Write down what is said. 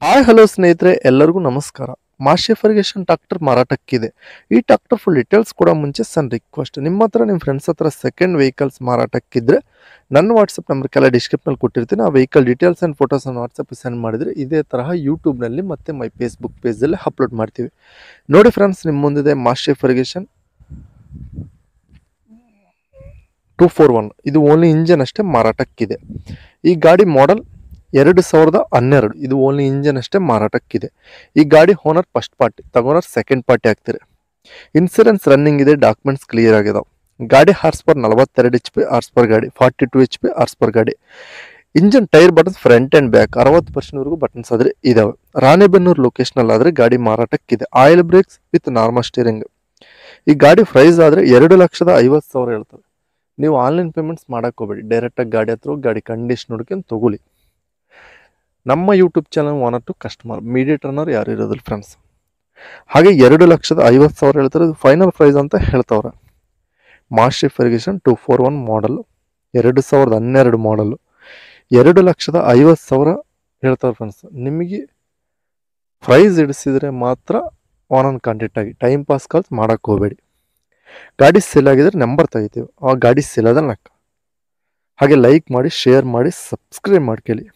hi hello ಸ್ನೇಹಿತರೆ ಎಲ್ಲರಿಗೂ ನಮಸ್ಕಾರ ಮಾಶೆ ಫರ್ಗೇಷನ್ ಟ್ರಾಕ್ಟರ್ ಮಾರಾಟಕ್ಕಿದೆ ಈ ಟ್ರಾಕ್ಟರ್ ಫುಲ್ ಡೀಟೇಲ್ಸ್ ಕೂಡ ಮುಂಚೆ ಸಣ್ಣ ರಿಕ್ವೆಸ್ಟ್ ನಿಮ್ಮ ಹತ್ರ ನಿಮ್ಮ ಫ್ರೆಂಡ್ಸ್ ಹತ್ರ ಸೆಕೆಂಡ್ ವೆಹಿಕಲ್ಸ್ ಮಾರಾಟಕ್ಕಿದ್ರೆ ನನ್ನ ವಾಟ್ಸಪ್ ನಂಬರ್ಗೆಲ್ಲ ಡಿಸ್ಕ್ರಿಪ್ನಲ್ಲಿ ಕೊಟ್ಟಿರ್ತೀನಿ ಆ ವೆಹಿಕಲ್ ಡೀಟೇಲ್ಸ್ ಆ್ಯಂಡ್ ಫೋಟೋಸನ್ನು ವಾಟ್ಸಪ್ ಸೆಂಡ್ ಮಾಡಿದರೆ ಇದೇ ತರಹ ಯೂಟ್ಯೂಬ್ನಲ್ಲಿ ಮತ್ತು ಮೈ ಫೇಸ್ಬುಕ್ ಪೇಜಲ್ಲಿ ಅಪ್ಲೋಡ್ ಮಾಡ್ತೀವಿ ನೋಡಿ ಫ್ರೆಂಡ್ಸ್ ನಿಮ್ಮ ಮುಂದಿದೆ Massey Ferguson two four one ಇದು ಓನ್ಲಿ ಇಂಜನ್ ಅಷ್ಟೇ ಮಾರಾಟಕ್ಕಿದೆ ಈ ಗಾಡಿ ಮಾಡೆಲ್ ಎರಡು ಸಾವಿರದ ಹನ್ನೆರಡು ಇದು ಓನ್ಲಿ ಇಂಜನ್ ಅಷ್ಟೇ ಮಾರಾಟಕ್ಕಿದೆ ಈ ಗಾಡಿ ಓನರ್ ಫಸ್ಟ್ ಪಾರ್ಟಿ ತಗೋನರ್ ಸೆಕೆಂಡ್ ಪಾರ್ಟಿ ಆಗ್ತಾರೆ ಇನ್ಸೂರೆನ್ಸ್ ರನ್ನಿಂಗ್ ಇದೆ ಡಾಕ್ಯುಮೆಂಟ್ಸ್ ಕ್ಲಿಯರ್ ಆಗಿದಾವೆ ಗಾಡಿ ಹಾರ್ಸ್ ಪರ್ ನಲವತ್ತೆರಡು ಎಚ್ ಪಿ ಹಾರ್ಸ್ ಪರ್ ಗಾಡಿ forty two H P horse power ಗಾಡಿ engine tyre buttons front and back ಅರವತ್ತು ಪರ್ಸೆಂಟ್ವರೆಗೂ ಬಟನ್ಸ್ ಆದರೆ ಇದಾವೆ ರಾಣೆಬೆನ್ನೂರು ಲೊಕೇಶನಲ್ಲಿ ಆದರೆ ಗಾಡಿ ಮಾರಾಟಕ್ಕಿದೆ oil brakes with normal steering ಈ ಗಾಡಿ ಪ್ರೈಸ್ ಆದರೆ ಎರಡು ಲಕ್ಷದ ಐವತ್ತು ಸಾವಿರ ಹೇಳ್ತಾರೆ ನೀವು ಆನ್ಲೈನ್ ಪೇಮೆಂಟ್ಸ್ ಮಾಡಕ್ಕೆ ಹೋಗ್ಬೇಡಿ ಡೈರೆಕ್ಟಾಗಿ ಗಾಡಿ ಹತ್ರ ಹೋಗಿ ಗಾಡಿ ಕಂಡೀಷನ್ ನೋಡ್ಕೊಂಡು ತಗೊಳ್ಳಿ ನಮ್ಮ YouTube channel one to customer mediate ಅನ್ನೋರು ಯಾರು ಇರೋದಿಲ್ಲ ಫ್ರೆಂಡ್ಸ್ ಹಾಗೆ ಎರಡು ಲಕ್ಷದ ಐವತ್ತು ಸಾವಿರ ಹೇಳ್ತಾರೆ ಇದು ಫೈನಲ್ ಪ್ರೈಸ್ ಅಂತ ಹೇಳ್ತವ್ರೆ Massey Ferguson two four one model ಎರಡು ಸಾವಿರದ ಹನ್ನೆರಡು ಮಾಡಲು ಎರಡು ಲಕ್ಷದ ಐವತ್ತು ಸಾವಿರ ಹೇಳ್ತಾರೆ ಫ್ರೆಂಡ್ಸ್ ನಿಮಗೆ ಪ್ರೈಸ್ ಇಡಿಸಿದ್ರೆ ಮಾತ್ರ ಆನ್ ಕಾಂಟ್ಯಾಕ್ಟ್ ಆಗಿ ಟೈಮ್ ಪಾಸ್ ಕಾಲ್ಸ್ ಮಾಡೋಕ್ಕೆ ಹೋಗಬೇಡಿ ಗಾಡಿ ಸೇಲ್ ಆಗಿದ್ರೆ ನಂಬರ್ ತೆಗಿತೀವಿ ಆ ಗಾಡಿ ಸೇಲ್ ಆದ ಲೆಕ್ಕ ಹಾಗೆ ಲೈಕ್ ಮಾಡಿ ಶೇರ್ ಮಾಡಿ ಸಬ್ಸ್ಕ್ರೈಬ್ ಮಾಡ್ಕೊಳ್ಳಿ